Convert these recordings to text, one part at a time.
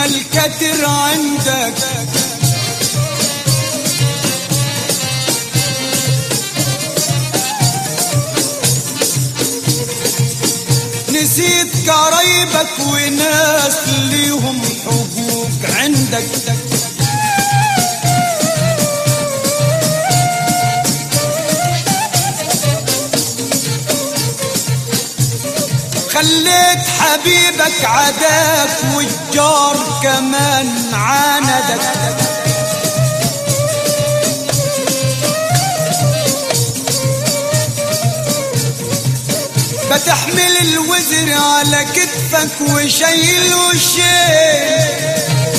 الكتر عندك نسيت قرايبك وناس ليهم حقوق عندك خليت حبيبك عداك والجار كمان عاندك بتحمل الوزر على كتفك وشايل وشيل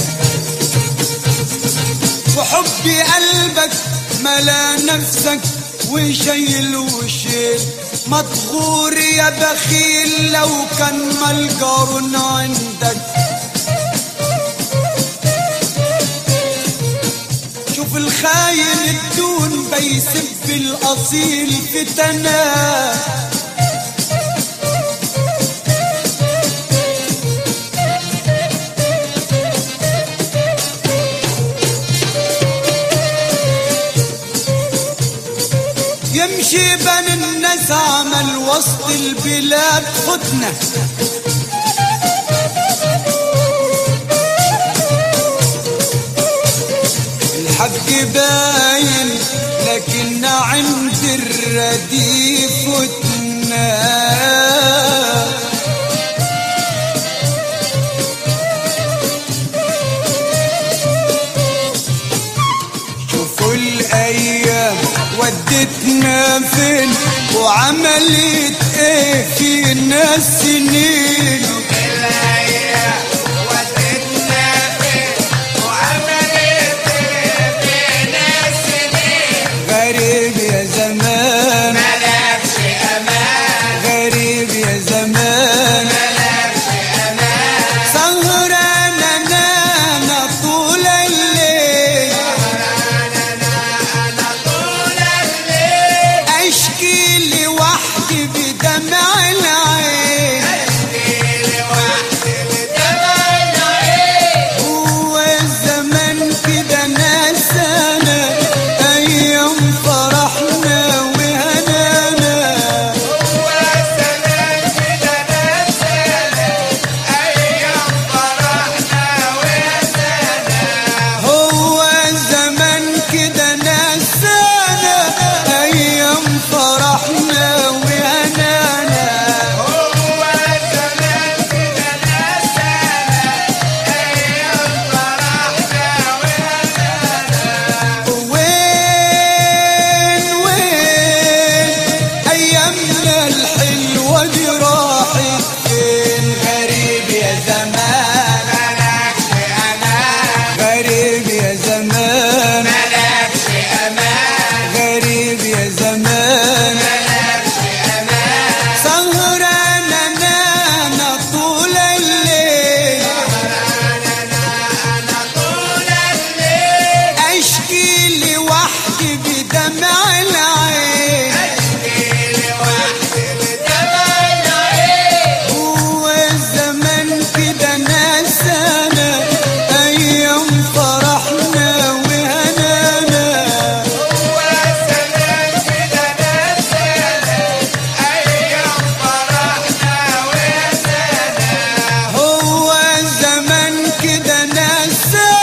وحبي قلبك ملا نفسك وشايل وشيل مطغور يا بخيل لو كان ملقرن عندك شوف الخاين الدون بيسب الاصيل فتناه يمشي بين الناس عمل وسط البلاد فتنة الحق باين لكن عند الرديف فتنة شوفوا الايام ودتنا فين وعملت ايه في الناس سنين غريب يا زمان غريب يا زمان سهرانة نانا طول الليل اشكي لوحدي بدمع العين هو الزمن كده ناسانا ايام فرحنا وهنانا هو الزمن كده ناسانا ايام فرحنا وهنانا وين وين ايامنا الحلوه دي راحت فين غريب يا زمان غريب يا زمان غريب يا زمان سهرانة نانا طول الليل اشكي لوحدي بدمع العين هو الزمن كده ناسانا ايام فرحنا وهنانا هو الزمن كده ناسانا